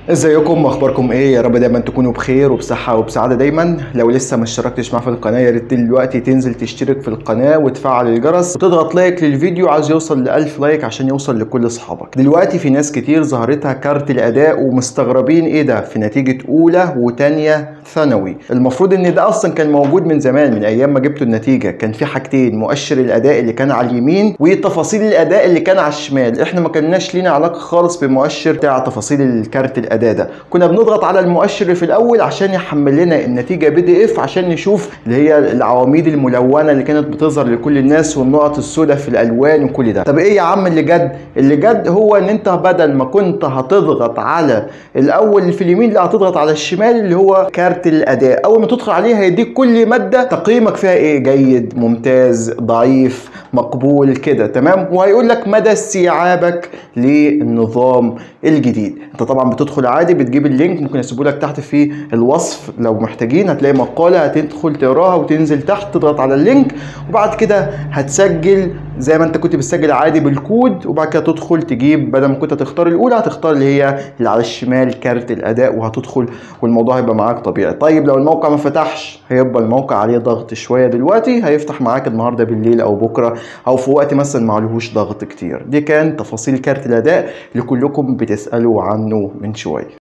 ازيكم اخباركم ايه يا رب دايما تكونوا بخير وبصحه وبسعاده دايما لو لسه ما اشتركتش معايا في القناه يا ريت دلوقتي تنزل تشترك في القناه وتفعل الجرس وتضغط لايك للفيديو عايز يوصل ل 1000 لايك عشان يوصل لكل اصحابك دلوقتي في ناس كتير ظهرتها كارت الاداء ومستغربين ايه ده في نتيجه اولى وتانية ثانوي المفروض ان ده اصلا كان موجود من زمان من ايام ما جبتوا النتيجه كان في حاجتين مؤشر الاداء اللي كان على اليمين وتفاصيل الاداء اللي كان على الشمال احنا ما كناش لينا علاقه خالص بالمؤشر بتاع تفاصيل الكارت الاداء ده كنا بنضغط على المؤشر في الاول عشان يحمل لنا النتيجه بي دي اف عشان نشوف اللي هي العواميد الملونه اللي كانت بتظهر لكل الناس والنقط السوداء في الالوان وكل ده طب ايه يا عم اللي جد اللي جد هو ان انت بدل ما كنت هتضغط على الاول في اليمين لا هتضغط على الشمال اللي هو كارت الاداء اول ما تدخل عليه هيديك كل ماده تقييمك فيها ايه جيد ممتاز ضعيف مقبول كده تمام وهيقول لك مدى استيعابك للنظام الجديد انت طبعا بتدخل عادي بتجيب اللينك ممكن اسيبه لك تحت في الوصف لو محتاجين هتلاقي مقاله هتدخل تقراها وتنزل تحت تضغط على اللينك وبعد كده هتسجل زي ما انت كنت بتسجل عادي بالكود وبعد كده تدخل تجيب بدل ما كنت هتختار الاولى هتختار اللي هي اللي على الشمال كارت الاداء وهتدخل والموضوع هيبقى معاك طبيعي طيب لو الموقع ما فتحش هيبقى الموقع عليه ضغط شويه دلوقتي هيفتح معاك النهارده بالليل او بكره او في وقت مثلا ما عليهوش ضغط كتير دي كان تفاصيل كارت الاداء اللي كلكم بتسالوا عنه من شويه